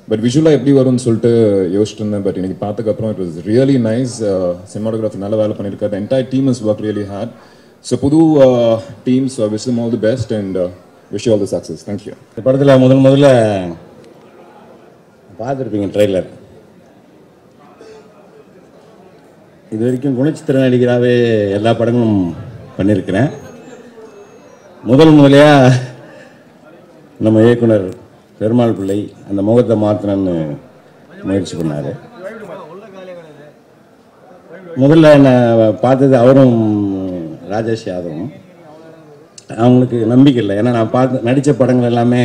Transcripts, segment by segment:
but விஷுவலாக எப்படி வரும்னு சொல்லிட்டு யோசிச்சுட்டு இருந்தேன் பட் இன்னைக்கு பார்த்ததுக்கப்புறம் it was really nice cinematography நல்ல வேலை பண்ணியிருக்காரு entire team is work really hard so புது teams wish all the best and wish all the success thank you இந்த படத்தில் முதல் முதல்ல பார்த்துருப்பீங்க ட்ரெய்லர் இது வரைக்கும் குணச்சித்திர நடிகராகவே எல்லா படங்களும் பண்ணியிருக்கிறேன் முதல் முதலையாக நம்ம இயக்குனர் பெருமாள் பிள்ளை அந்த முகத்தை மாற்றணும்னு முயற்சி பண்ணார் முதல்ல என்னை பார்த்தது அவரும் ராஜேஷ் யாதவும் அவங்களுக்கு நம்பிக்கை இல்லை ஏன்னா நான் பார்த்து நடித்த படங்கள் எல்லாமே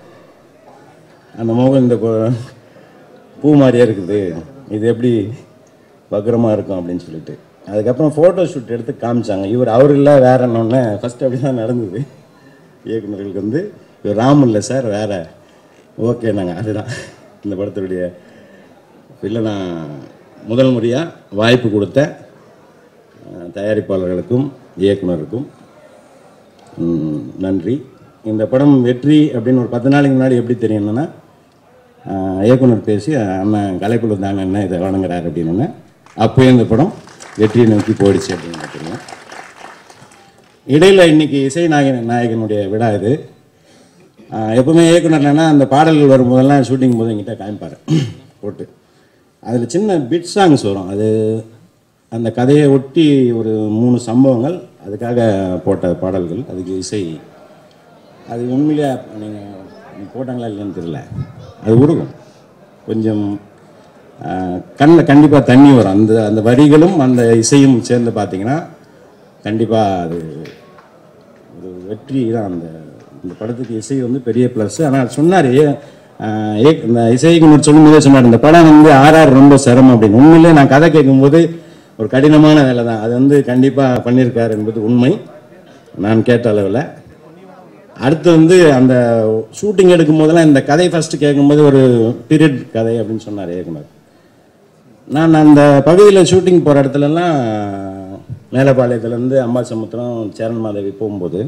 அந்த முகம் இந்த கொ- பூ மாதிரியே இருக்குது இது எப்படி பத்திரமா இருக்கும் அப்படின்னு சொல்லிட்டு அதுக்கப்புறம் ஃபோட்டோ ஷூட் எடுத்து காமிச்சாங்க இவர் அவர் இல்லை வேற என்னொன்னே ஃபஸ்ட் அப்படி தான் நடந்தது இயக்குனர்களுக்கு வந்து இவர் ராம் இல்லை சார் வேற ஓகே நாங்கள் அதுதான் இந்த படத்துடைய இல்லை நான் முதல் முறையாக வாய்ப்பு கொடுத்த அஹ், தயாரிப்பாளர்களுக்கும் இயக்குனருக்கும் ம், நன்றி இந்த படம் வெற்றி அப்படின்னு ஒரு பத்து நாளைக்கு முன்னாடி எப்படி தெரியணும்னா ஆஹ், இயக்குனர் பேசி அண்ணன் கலைக்குழு தாங்க என்ன இதை வழங்குறாரு அப்படின்னு அப்போயே இந்த படம் வெற்றியை நோக்கி போயிடுச்சு அப்படின்னு எனக்கு தெரியும் இடையில இன்னைக்கு இசை நாயகன் நாயகனுடைய விழா இது ஆஹ், எப்பவுமே இயக்குனர்லன்னா அந்த பாடல்கள் வரும்போதெல்லாம் ஷூட்டிங் போது என்கிட்ட காமிப்பார் போட்டு அதில் சின்ன பிட் சாங்ஸ் வரும் அது அந்த கதையை ஒட்டி ஒரு மூணு சம்பவங்கள் அதுக்காக போட்ட பாடல்கள் அதுக்கு இசை அது உண்மையிலே நீங்கள் போட்டாங்களா இல்லைன்னு தெரியல அது உருகும் கொஞ்சம் கண்ணில் கண்டிப்பாக தண்ணி வரும் அந்த அந்த வரிகளும் அந்த இசையும் சேர்ந்து பார்த்தீங்கன்னா கண்டிப்பாக அது ஒரு வெற்றி தான் அந்த இந்த படத்துக்கு இசை வந்து பெரிய ப்ளஸ் ஆனால் சொன்னார் இந்த இசைக்கு சொல்லும்போதே சொன்னார் இந்த படம் வந்து ஆர்ஆர் ரொம்ப சிரமம் அப்படின்னு உண்மையிலே நான் கதை கேட்கும்போது ஒரு கடினமான வேலை தான் அது வந்து கண்டிப்பாக பண்ணியிருக்காரு என்பது உண்மை நான் கேட்ட அளவில் அடுத்து வந்து அந்த ஷூட்டிங் எடுக்கும் போதெல்லாம் இந்த கதை ஃபர்ஸ்ட் கேட்கும்போது ஒரு பீரியட் கதை அப்படின்னு சொன்னார் இயக்குனர் நான் அந்த பகுதியில் ஷூட்டிங் போகிற இடத்துலலாம் மேலப்பாளையத்துலேருந்து அம்பாசமுத்திரம் சேரன் மாதவி போகும்போது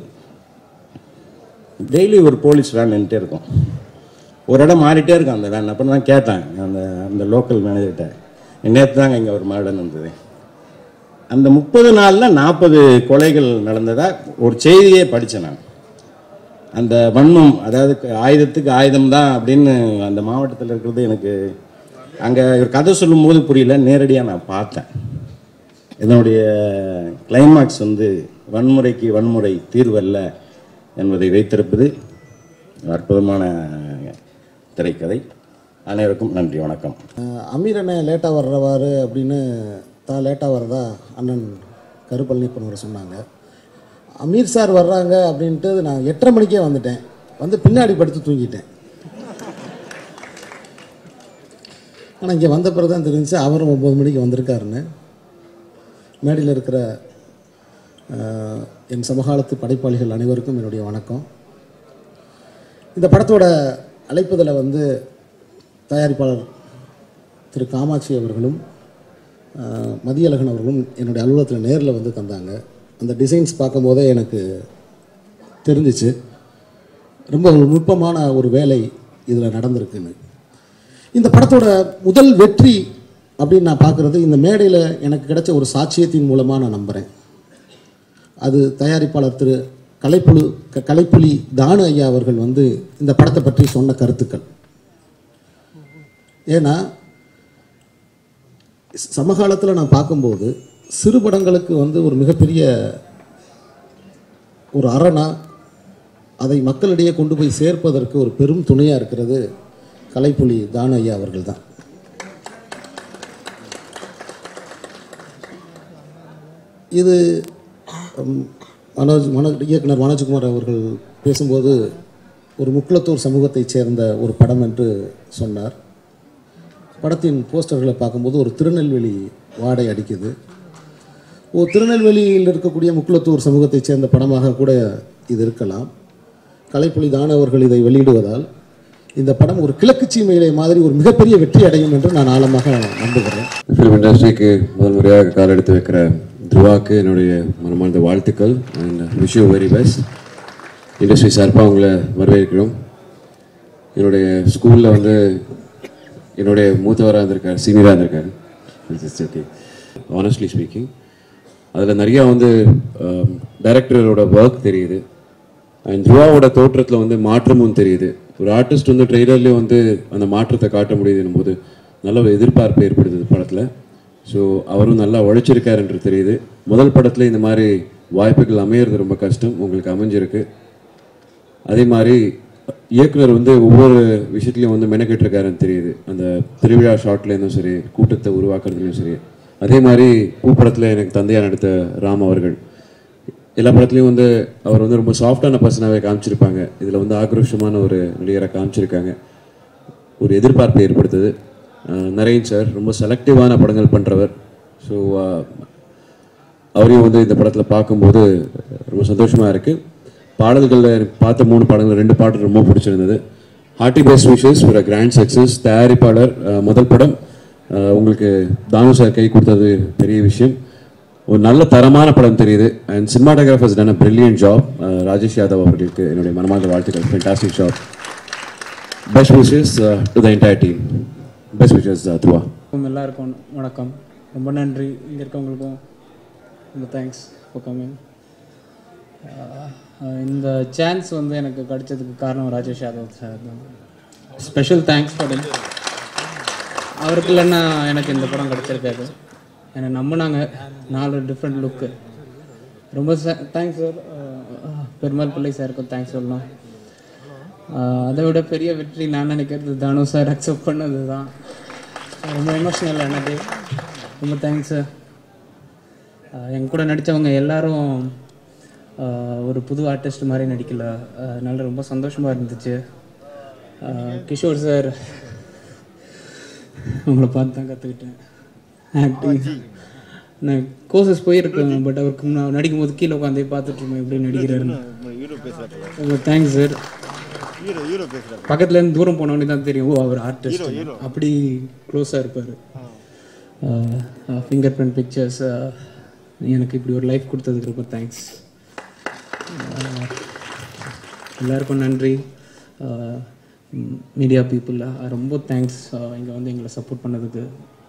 டெய்லி ஒரு போலீஸ் வேன் நின்றுட்டே இருக்கும் ஒரு இடம் மாறிட்டே இருக்கும் அந்த வேன் அப்புறம் தான் கேட்டேன் அந்த அந்த லோக்கல் மேனேஜர்கிட்ட நேற்று தாங்க இங்கே ஒரு மர்டன் வந்தது அந்த முப்பது நாளில் நாற்பது கொலைகள் நடந்ததா ஒரு செய்தியே படித்தேன் நான் அந்த வன்மம் அதாவது க- ஆயுதத்துக்கு ஆயுதம் தான் அப்படின்னு அந்த மாவட்டத்தில் இருக்கிறது எனக்கு அங்கே ஒரு கதை சொல்லும்போது புரியல நேரடியாக நான் பார்த்தேன் இதனுடைய கிளைமாக்ஸ் வந்து வன்முறைக்கு வன்முறை தீர்வல்ல என்பதை வைத்திருப்பது அற்புதமான திரைக்கதை அனைவருக்கும் நன்றி வணக்கம் அஹ் அமீர் அண்ணன் லேட்டாக வர்றவாரு அப்படின்னு தான் லேட்டாக வர்றதா அண்ணன் கருப்பழனிப்பன் அவர் சொன்னாங்க அமீர் சார் வர்றாங்க அப்படின்ட்டு நான் எட்டரை மணிக்கே வந்துட்டேன் வந்து பின்னாடி படுத்து தூங்கிட்டேன் ஆனால் இங்கே வந்த பிறகு தான் தெரிஞ்சுச்சு அவரும் ஒம்பது மணிக்கு வந்திருக்காருன்னு மேடையில் இருக்கிற அஹ், என் சமகாலத்து படைப்பாளிகள் அனைவருக்கும் என்னுடைய வணக்கம் இந்த படத்தோட அழைப்புதலை வந்து தயாரிப்பாளர் திரு காமாட்சி அவர்களும் அஹ், மதியழகன் அவர்களும் என்னுடைய அலுவலகத்தில் நேரில் வந்து தந்தாங்க அந்த டிசைன்ஸ் பார்க்கும்போதே எனக்கு தெரிஞ்சிச்சு ரொம்ப ஒரு நுட்பமான ஒரு வேலை இதில் நடந்திருக்குன்னு இந்த படத்தோட முதல் வெற்றி அப்படின்னு நான் பார்க்குறது இந்த மேடையில் எனக்கு கிடைச்ச ஒரு சாட்சியத்தின் மூலமாக நான் நம்புகிறேன் அது தயாரிப்பாளர் திரு கலைப்புலு க- கலைப்புலி தானு ஐயா அவர்கள் வந்து இந்த படத்தை பற்றி சொன்ன கருத்துக்கள் ஏன்னா சமகாலத்தில் நான் பார்க்கும்போது சிறு படங்களுக்கு வந்து ஒரு மிகப்பெரிய ஒரு அரணா அதை மக்களிடையே கொண்டு போய் சேர்ப்பதற்கு ஒரு பெரும் துணையாக இருக்கிறது கலைப்புலி தானு ஐயா அவர்கள் தான் இது ம், மனோஜ் மனோ இயக்குனர் மனோஜ்குமார் அவர்கள் பேசும்போது ஒரு முக்குளத்தூர் சமூகத்தைச் சேர்ந்த ஒரு படம் என்று சொன்னார் படத்தின் போஸ்டர்களை பார்க்கும்போது ஒரு திருநெல்வேலி வாடை அடிக்குது ஒரு திருநெல்வேலியில் இருக்கக்கூடிய முக்குளத்தூர் சமூகத்தைச் சேர்ந்த படமாக கூட இது இருக்கலாம் கலைப்புலி தான அவர்கள் இதை வெளியிடுவதால் இந்த படம் ஒரு கிழக்கு சீமையிலே மாதிரி ஒரு மிகப்பெரிய வெற்றி அடையும் என்று நான் ஆழமாக நம்புகிறேன் ஃபிலிம் இண்டஸ்ட்ரிக்கு முதல் முறையாக கால் எடுத்து வைக்கிற துருவாக்கு என்னுடைய மனமார்ந்த வாழ்த்துக்கள் and wish you very best industry சார்பாக உங்களை வரவேற்கிறோம் என்னுடைய ஸ்கூலில் வந்து என்னுடைய மூத்தவராக இருந்திருக்காரு சீனியராக இருந்திருக்காரு ஓகே ஆனஸ்ட்லி ஸ்பீக்கிங் அதில் நிறையா வந்து டைரக்டரோட ஒர்க் தெரியுது அண்ட் துருவாவோட தோற்றத்தில் வந்து மாற்றமும் தெரியுது ஒரு ஆர்டிஸ்ட் வந்து ட்ரெய்லர்லேயே வந்து அந்த மாற்றத்தை காட்ட முடியுதுன்னும் போது நல்ல ஒரு எதிர்பார்ப்பு ஏற்படுது படத்தில் ஸோ அவரும் நல்லா உழைச்சிருக்காருன்றது தெரியுது முதல் படத்தில் இந்த மாதிரி வாய்ப்புகள் அமையிறது ரொம்ப கஷ்டம் உங்களுக்கு அமைஞ்சிருக்கு அதே மாதிரி இயக்குனர் வந்து ஒவ்வொரு விஷயத்துலையும் வந்து மெனக்கெட்டிருக்காருன்னு தெரியுது அந்த திருவிழா ஷாட்லேருந்தும் சரி கூட்டத்தை உருவாக்குறதுலையும் சரி அதே மாதிரி பூப்படத்தில் எனக்கு தந்தையாக நடித்த ராம் அவர்கள் எல்லா படத்துலையும் வந்து அவர் வந்து ரொம்ப சாஃப்டான பர்சனாகவே காமிச்சிருப்பாங்க இதில் வந்து ஆக்ரோஷமான ஒரு நடிகரை காமிச்சிருக்காங்க ஒரு எதிர்பார்ப்பை ஏற்படுத்துது அஹ் நரேன் சார் ரொம்ப செலக்டிவான படங்கள் பண்ணுறவர் ஸோ அவரையும் வந்து இந்த படத்தில் பார்க்கும்போது ரொம்ப சந்தோஷமாக இருக்குது பாடல்களில் எனக்கு பார்த்த மூணு பாடல்கள் ரெண்டு பாடல் ரொம்ப பிடிச்சிருந்தது ஹார்ட்டி பெஸ்ட் விஷஸ் ஒரு கிராண்ட் சக்ஸஸ் தயாரிப்பாளர் அஹ், முதல் படம் அஹ், உங்களுக்கு தானு சார் கை கொடுத்தது பெரிய விஷயம் ஒரு நல்ல தரமான படம் தெரியுது and cinematographers done a brilliant job Rajesh Yadav அவர்களுக்கு என்னுடைய மனமார்ந்த வாழ்த்துக்கள் fantastic job best wishes to the entire team best wishes Dhruva வணக்கம் எல்லாருக்கும் வணக்கம் ரொம்ப நன்றி இங்கே இருக்கவங்களுக்கும் ரொம்ப தேங்க்ஸ் ஃபார் கம்மிங் இந்த சான்ஸ் வந்து எனக்கு கிடைச்சதுக்கு காரணம் ராஜேஷ் யாதவ் சார் தான் ஸ்பெஷல் தேங்க்ஸ் ஃபார் him அவருக்கு இல்லைன்னா எனக்கு இந்த படம் கிடச்சிருக்காது என்னை நம்பினாங்க நாலு டிஃப்ரெண்ட் லுக்கு ரொம்ப தேங்க்ஸ் சார் பெருமாள் பிள்ளை சாருக்கும் தேங்க்ஸ் சொல்லணும் ஆஹ் அதை விட பெரிய வெற்றி நான் நினைக்கிறது தானு சார் அக்செப்ட் பண்ணது தான் ரொம்ப எமோஷ்னல் எனக்கு ரொம்ப தேங்க்ஸ் சார் என் கூட நடித்தவங்க எல்லாரும் ஆஹ் ஒரு புது ஆர்டிஸ்ட் மாதிரி நடிக்கல அதனால ரொம்ப சந்தோஷமாக இருந்துச்சு ஆஹ் கிஷோர் சார் உங்களை பார்த்து தான் கற்றுக்கிட்டேன் ஆக்டிங் நான் கோர்சஸ் போயிருக்கேன் பட் அவருக்கு முன்ன நடிக்கும் போது கீழே உட்காந்தே பார்த்துட்டு இருந்தேன் எப்படி நடிக்கிறாருன்னு ரொம்ப தேங்க்ஸ் சார் பக்கத்துல இருந்து தூரம் போனவனே தான் தெரியும் ஓ அவர் ஆர்டிஸ்ட் அப்படி க்ளோஸாக இருப்பார் ஃபிங்கர் பிரிண்ட் பிக்சர்ஸ் எனக்கு இப்படி ஒரு லைஃப் கொடுத்ததுக்கு ரொம்ப தேங்க்ஸ் எல்லாருக்கும் நன்றி மீடியா பீப்புள் ரொம்ப தேங்க்ஸ் இங்கே வந்து எங்களை சப்போர்ட் பண்ணதுக்கு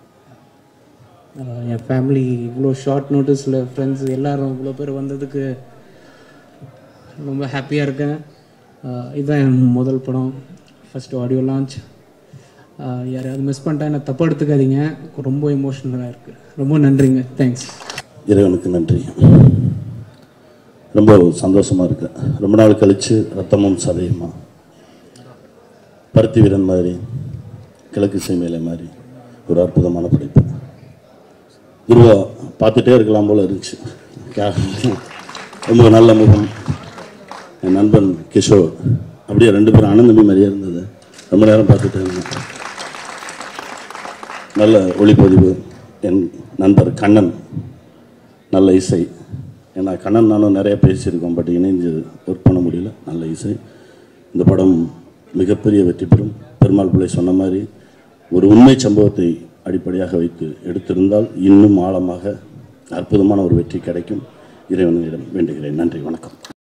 ஆஹ் என் ஃபேமிலி இவ்வளோ ஷார்ட் நோட்டீஸில் ஃப்ரெண்ட்ஸ் எல்லாரும் இவ்வளோ பேர் வந்ததுக்கு ரொம்ப ஹாப்பியாக இருக்கேன் ஆஹ் இதுதான் என் முதல் படம் ஃபஸ்ட்டு ஆடியோ லான்ச் யாரையாவது மிஸ் பண்ணிட்டா என்ன தப்பு எடுத்துக்காதீங்க ரொம்ப எமோஷ்னலாக இருக்குது ரொம்ப நன்றிங்க தேங்க்ஸ் இறைவனுக்கு நன்றி ரொம்ப சந்தோஷமாக இருக்கு ரொம்ப நாள் கழித்து ரத்தமும் சதையுமா பருத்தி வீரன் மாதிரி கிழக்கு சீமையில மாதிரி ஒரு அற்புதமான படைப்பு துருவா பார்த்துட்டே இருக்கலாம் போல இருந்துச்சு கே- ரொம்ப நல்ல முகம் என் நண்பன் கிஷோர் அப்படியே ரெண்டு பேரும் அண்ணன் தம்பி மாதிரியே இருந்தது ரொம்ப நேரம் பார்த்துட்டே இருந்தேன் நல்ல ஒளிப்பதிவு என் நண்பர் கண்ணன் நல்ல இசை ஏன்னா கண்ணன் நானும் நிறைய பேசியிருக்கோம் பட் இணைஞ்சு ஒர்க் பண்ண முடியல நல்ல இசை இந்த படம் மிகப்பெரிய வெற்றி பெறும் பெருமாள் பிள்ளை சொன்ன மாதிரி ஒரு உண்மை சம்பவத்தை அடிப்படையாக வைத்து எடுத்திருந்தால் இன்னும் ஆழமாக அற்புதமான ஒரு வெற்றி கிடைக்கும் இறைவனிடம் வேண்டுகிறேன் நன்றி வணக்கம்